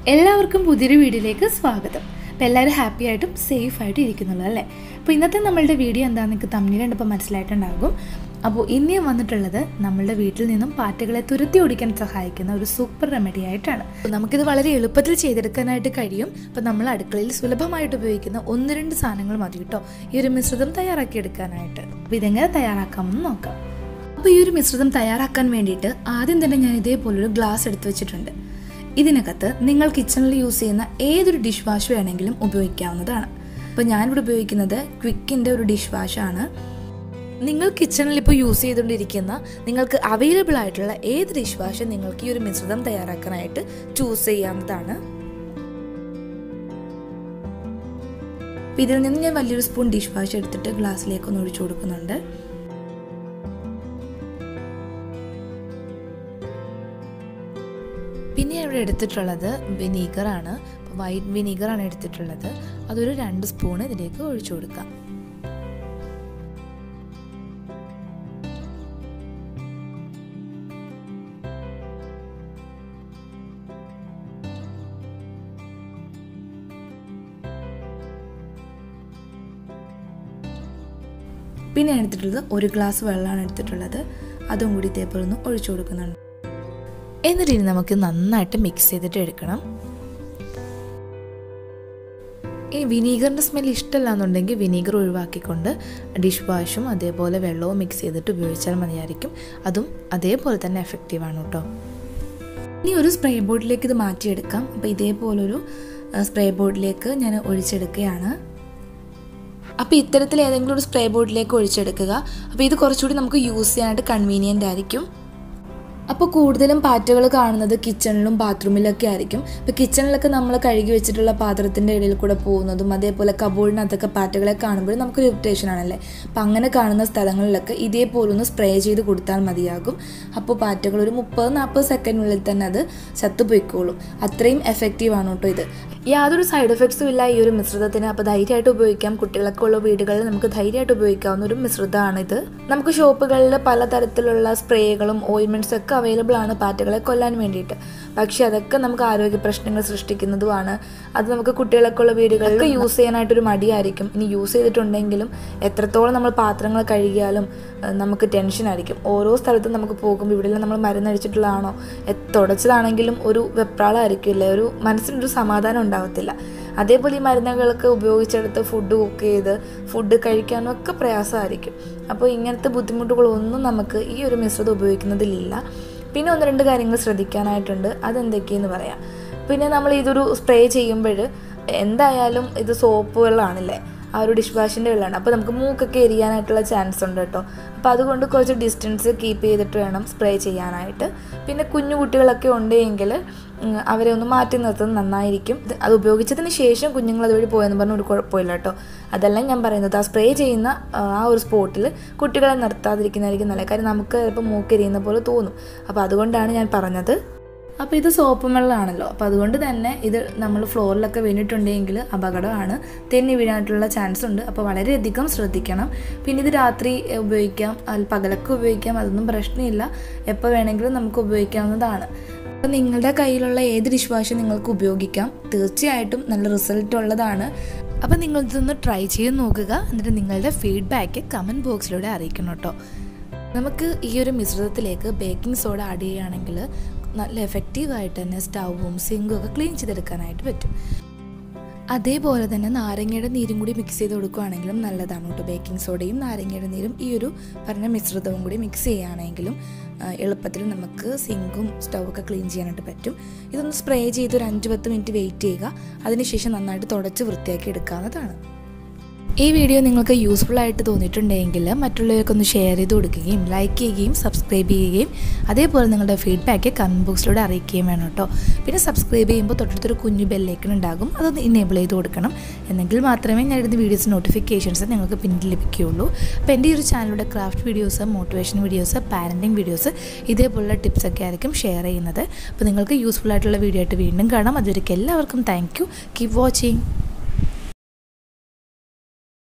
എല്ലാവർക്കും പുതിയൊരു വീഡിയോയിലേക്ക് സ്വാഗതം അപ്പോൾ എല്ലാവരും ഹാപ്പി ആയിട്ടും സേഫ് ആയിട്ടും ഇരിക്കുന്നുള്ളൂ അല്ലേ അപ്പോൾ ഇന്നത്തെ നമ്മളുടെ വീഡിയോ എന്താണെന്ന് നിങ്ങൾക്ക് തമ്മിൽ കണ്ടപ്പോൾ മനസ്സിലായിട്ടുണ്ടാകും അപ്പോൾ ഇന്ന് ഞാൻ വന്നിട്ടുള്ളത് നമ്മളുടെ വീട്ടിൽ നിന്നും പാറ്റകളെ തുരത്തി ഓടിക്കാൻ സഹായിക്കുന്ന ഒരു സൂപ്പർ റെമഡി ആയിട്ടാണ് അപ്പോൾ നമുക്കിത് വളരെ എളുപ്പത്തിൽ ചെയ്തെടുക്കാനായിട്ട് കഴിയും അപ്പോൾ നമ്മൾ അടുക്കളയിൽ സുലഭമായിട്ട് ഉപയോഗിക്കുന്ന ഒന്ന് രണ്ട് സാധനങ്ങൾ മതി കേട്ടോ ഈ ഒരു മിശ്രിതം തയ്യാറാക്കിയെടുക്കാനായിട്ട് അപ്പോൾ ഇതെങ്ങനെ തയ്യാറാക്കാമെന്ന് നോക്കാം അപ്പോൾ ഈ ഒരു മിശ്രിതം തയ്യാറാക്കാൻ വേണ്ടിയിട്ട് ആദ്യം തന്നെ ഞാൻ ഇതേപോലൊരു ഗ്ലാസ് എടുത്ത് വെച്ചിട്ടുണ്ട് ഇതിനകത്ത് നിങ്ങൾ കിച്ചണിൽ യൂസ് ചെയ്യുന്ന ഏതൊരു ഡിഷ് വാഷ് വേണമെങ്കിലും ഉപയോഗിക്കാവുന്നതാണ് അപ്പോൾ ഞാനിവിടെ ഉപയോഗിക്കുന്നത് ക്വിക്കിൻ്റെ ഒരു ഡിഷ് വാഷാണ് നിങ്ങൾ കിച്ചണിൽ ഇപ്പോൾ യൂസ് ചെയ്തുകൊണ്ടിരിക്കുന്ന നിങ്ങൾക്ക് അവൈലബിൾ ആയിട്ടുള്ള ഏത് ഡിഷ് വാഷ് നിങ്ങൾക്ക് ഈ ഒരു മിശ്രിതം തയ്യാറാക്കാനായിട്ട് ചൂസ് ചെയ്യാവുന്നതാണ് അപ്പോൾ ഇതിൽ നിന്ന് ഞാൻ വലിയൊരു സ്പൂൺ ഡിഷ് വാഷ് എടുത്തിട്ട് ഗ്ലാസ്സിലേക്ക് ഒന്ന് ഒഴിച്ചു കൊടുക്കുന്നുണ്ട് പിന്നെ ഇവിടെ എടുത്തിട്ടുള്ളത് വിനീഗറാണ് വൈറ്റ് വിനീഗറാണ് എടുത്തിട്ടുള്ളത് അതൊരു രണ്ട് സ്പൂൺ ഇതിലേക്ക് ഒഴിച്ചു കൊടുക്കാം പിന്നെ എടുത്തിട്ടുള്ളത് ഒരു ഗ്ലാസ് വെള്ളമാണ് എടുത്തിട്ടുള്ളത് അതും കൂടി ഇതേപോലെ ഒന്ന് ഒഴിച്ചു കൊടുക്കുന്നുണ്ട് എന്നിട്ട് ഇനി നമുക്ക് നന്നായിട്ട് മിക്സ് ചെയ്തിട്ട് എടുക്കണം ഈ വിനീഗറിൻ്റെ സ്മെൽ ഇഷ്ടമല്ല എന്നുണ്ടെങ്കിൽ വിനീഗർ ഒഴിവാക്കിക്കൊണ്ട് ഡിഷ് വാഷും അതേപോലെ വെള്ളവും മിക്സ് ചെയ്തിട്ട് ഉപയോഗിച്ചാൽ മതിയായിരിക്കും അതും അതേപോലെ തന്നെ എഫക്റ്റീവാണ് കേട്ടോ ഇനി ഒരു സ്പ്രേ ബോർഡിലേക്ക് ഇത് മാറ്റിയെടുക്കാം അപ്പോൾ ഇതേപോലൊരു സ്പ്രേ ബോർഡിലേക്ക് ഞാൻ ഒഴിച്ചെടുക്കുകയാണ് അപ്പോൾ ഇത്തരത്തിൽ ഏതെങ്കിലും ഒരു സ്പ്രേ ബോർഡിലേക്ക് ഒഴിച്ചെടുക്കുക അപ്പോൾ ഇത് കുറച്ചുകൂടി നമുക്ക് യൂസ് ചെയ്യാനായിട്ട് കൺവീനിയൻ്റ് ആയിരിക്കും അപ്പോൾ കൂടുതലും പാറ്റകൾ കാണുന്നത് കിച്ചണിലും ബാത്റൂമിലൊക്കെ ആയിരിക്കും ഇപ്പോൾ കിച്ചണിലൊക്കെ നമ്മൾ കഴുകി വെച്ചിട്ടുള്ള പാത്രത്തിൻ്റെ ഇടയിൽ കൂടെ പോകുന്നതും അതേപോലെ കബോർഡിനകത്തൊക്കെ പാറ്റകളെ കാണുമ്പോൾ നമുക്കൊരു ഇറിറ്റേഷൻ ആണല്ലേ അപ്പോൾ അങ്ങനെ കാണുന്ന സ്ഥലങ്ങളിലൊക്കെ ഇതേപോലെ ഒന്ന് സ്പ്രേ ചെയ്ത് കൊടുത്താൽ മതിയാകും അപ്പോൾ പാറ്റകൾ ഒരു മുപ്പത് നാൽപ്പത് സെക്കൻഡിനുള്ളിൽ തന്നെ അത് ചത്തുപോയിക്കോളും അത്രയും എഫക്റ്റീവ് ആണ് കേട്ടോ ഇത് യാതൊരു സൈഡ് എഫക്ട്സും ഇല്ല ഈ ഒരു മിശ്രിതത്തിന് അപ്പോൾ ധൈര്യമായിട്ട് ഉപയോഗിക്കാം കുട്ടികളൊക്കെ ഉള്ള വീടുകളിൽ നമുക്ക് ധൈര്യമായിട്ട് ഉപയോഗിക്കാവുന്ന ഒരു മിശ്രിതമാണിത് നമുക്ക് ഷോപ്പുകളിൽ പലതരത്തിലുള്ള സ്പ്രേകളും ഓയിൻമെൻറ്റ്സ് ഒക്കെ അവൈലബിൾ ആണ് പാറ്റകളെ കൊല്ലാൻ വേണ്ടിയിട്ട് പക്ഷെ അതൊക്കെ നമുക്ക് ആരോഗ്യ പ്രശ്നങ്ങൾ സൃഷ്ടിക്കുന്നതുമാണ് അത് നമുക്ക് കുട്ടികളൊക്കെ ഉള്ള വീടുകളിൽ യൂസ് ചെയ്യാനായിട്ടൊരു മടിയായിരിക്കും ഇനി യൂസ് ചെയ്തിട്ടുണ്ടെങ്കിലും എത്രത്തോളം നമ്മൾ പാത്രങ്ങൾ കഴുകിയാലും നമുക്ക് ടെൻഷനായിരിക്കും ഓരോ സ്ഥലത്തും നമുക്ക് പോകുമ്പോൾ ഇവിടെ നമ്മൾ മരുന്നടിച്ചിട്ടുള്ളതാണോ തുടച്ചതാണെങ്കിലും ഒരു വെപ്രാളമായിരിക്കില്ലേ ഒരു മനസ്സിനൊരു സമാധാനം ഉണ്ടാവത്തില്ല അതേപോലെ ഈ മരുന്നുകളൊക്കെ ഉപയോഗിച്ചെടുത്ത് ഫുഡ് കുക്ക് ചെയ്ത് ഫുഡ് കഴിക്കാനും ഒക്കെ പ്രയാസമായിരിക്കും അപ്പോൾ ഇങ്ങനത്തെ ബുദ്ധിമുട്ടുകളൊന്നും നമുക്ക് ഈ ഒരു മിശ്രിതം ഉപയോഗിക്കുന്നതിലില്ല പിന്നെ ഒന്ന് രണ്ട് കാര്യങ്ങൾ ശ്രദ്ധിക്കാനായിട്ടുണ്ട് അതെന്തൊക്കെയെന്ന് പറയാം പിന്നെ നമ്മൾ ഇതൊരു സ്പ്രേ ചെയ്യുമ്പോൾ എന്തായാലും ഇത് സോപ്പ് വെള്ളമാണല്ലേ ആ ഒരു ഡിഷ് വാഷിൻ്റെ വെള്ളമാണ് അപ്പോൾ നമുക്ക് മൂക്കൊക്കെ എരിയാനായിട്ടുള്ള ചാൻസ് ഉണ്ട് കേട്ടോ അപ്പോൾ അതുകൊണ്ട് കുറച്ച് ഡിസ്റ്റൻസ് കീപ്പ് ചെയ്തിട്ട് വേണം സ്പ്രേ ചെയ്യാനായിട്ട് പിന്നെ കുഞ്ഞു കുട്ടികളൊക്കെ ഉണ്ടെങ്കിൽ അവരെ ഒന്ന് മാറ്റി നിർത്തുന്നത് നന്നായിരിക്കും അത് ഉപയോഗിച്ചതിന് ശേഷം കുഞ്ഞുങ്ങൾ അതുവഴി പോയെന്ന് പറഞ്ഞ ഒരു കുഴപ്പമില്ല കേട്ടോ അതല്ല ഞാൻ പറയുന്നത് ആ സ്പ്രേ ചെയ്യുന്ന ആ ഒരു സ്പോട്ടിൽ കുട്ടികളെ നിർത്താതിരിക്കുന്നതായിരിക്കും നല്ല കാര്യം നമുക്ക് ചിലപ്പോൾ മൂക്കെരിയുന്ന പോലെ തോന്നും അപ്പോൾ അതുകൊണ്ടാണ് ഞാൻ പറഞ്ഞത് അപ്പോൾ ഇത് സോപ്പ് വെള്ളമാണല്ലോ അപ്പോൾ അതുകൊണ്ട് തന്നെ ഇത് നമ്മൾ ഫ്ലോറിലൊക്കെ വീണിട്ടുണ്ടെങ്കിൽ അപകടമാണ് തെന്നി വീഴാനായിട്ടുള്ള ചാൻസ് ഉണ്ട് അപ്പോൾ വളരെയധികം ശ്രദ്ധിക്കണം പിന്നെ ഇത് രാത്രി ഉപയോഗിക്കാം പകലൊക്കെ ഉപയോഗിക്കാം അതൊന്നും പ്രശ്നമില്ല എപ്പോൾ വേണമെങ്കിലും നമുക്ക് ഉപയോഗിക്കാവുന്നതാണ് അപ്പോൾ നിങ്ങളുടെ കയ്യിലുള്ള ഏത് ഡിഷ് വാഷ് നിങ്ങൾക്ക് ഉപയോഗിക്കാം തീർച്ചയായിട്ടും നല്ല റിസൾട്ട് ഉള്ളതാണ് അപ്പോൾ നിങ്ങൾ ഇതൊന്ന് ട്രൈ ചെയ്ത് നോക്കുക എന്നിട്ട് നിങ്ങളുടെ ഫീഡ്ബാക്ക് കമൻറ്റ് ബോക്സിലൂടെ അറിയിക്കണം കേട്ടോ നമുക്ക് ഈ ഒരു മിശ്രിതത്തിലേക്ക് ബേക്കിംഗ് സോഡ ആഡ് ചെയ്യുകയാണെങ്കിൽ നല്ല എഫക്റ്റീവായിട്ട് തന്നെ സ്റ്റൗവും സിങ്കും ഒക്കെ ക്ലീൻ ചെയ്തെടുക്കാനായിട്ട് പറ്റും അതേപോലെ തന്നെ നാരങ്ങയുടെ നീരും കൂടി മിക്സ് ചെയ്ത് കൊടുക്കുകയാണെങ്കിലും നല്ലതാണ് കേട്ടോ ബേക്കിംഗ് സോഡയും നാരങ്ങയുടെ നീരും ഈ ഒരു പറഞ്ഞ മിശ്രിതവും കൂടി മിക്സ് ചെയ്യുകയാണെങ്കിലും എളുപ്പത്തിൽ നമുക്ക് സിങ്കും സ്റ്റൗവൊക്കെ ക്ലീൻ ചെയ്യാനായിട്ട് പറ്റും ഇതൊന്ന് സ്പ്രേ ചെയ്ത് ഒരു അഞ്ച് പത്ത് മിനിറ്റ് വെയിറ്റ് ചെയ്യുക അതിനുശേഷം നന്നായിട്ട് തുടച്ച് വൃത്തിയാക്കി എടുക്കാവുന്നതാണ് ഈ വീഡിയോ നിങ്ങൾക്ക് യൂസ്ഫുൾ ആയിട്ട് തോന്നിയിട്ടുണ്ടെങ്കിൽ മറ്റുള്ളവർക്കൊന്ന് ഷെയർ ചെയ്ത് കൊടുക്കുകയും ലൈക്ക് ചെയ്യുകയും സബ്സ്ക്രൈബ് ചെയ്യുകയും അതേപോലെ നിങ്ങളുടെ ഫീഡ്ബാക്ക് കമൻറ്റ് ബോക്സിലൂടെ അറിയിക്കുകയും വേണം കേട്ടോ പിന്നെ സബ്സ്ക്രൈബ് ചെയ്യുമ്പോൾ തൊട്ടടുത്തൊരു കുഞ്ഞു ബെല്ലേക്കൻ ഉണ്ടാകും അതൊന്ന് ഇനേബിൾ ചെയ്ത് കൊടുക്കണം എന്നെങ്കിൽ മാത്രമേ ഞാൻ ഇടുന്ന വീഡിയോസ് നോട്ടിഫിക്കേഷൻസ് നിങ്ങൾക്ക് പിന്നീട് ലഭിക്കുകയുള്ളൂ അപ്പോൾ എൻ്റെ ഈ ഒരു ചാനലിലൂടെ craft videos motivation videos parenting videos ഇതേപോലുള്ള ടിപ്സൊക്കെ ആയിരിക്കും ഷെയർ ചെയ്യുന്നത് അപ്പോൾ നിങ്ങൾക്ക് യൂസ്ഫുൾ ആയിട്ടുള്ള വീഡിയോ ആയിട്ട് വീണ്ടും കാണാം അതുവരെയ്ക്ക് എല്ലാവർക്കും താങ്ക് യു കീപ് വാച്ചിങ്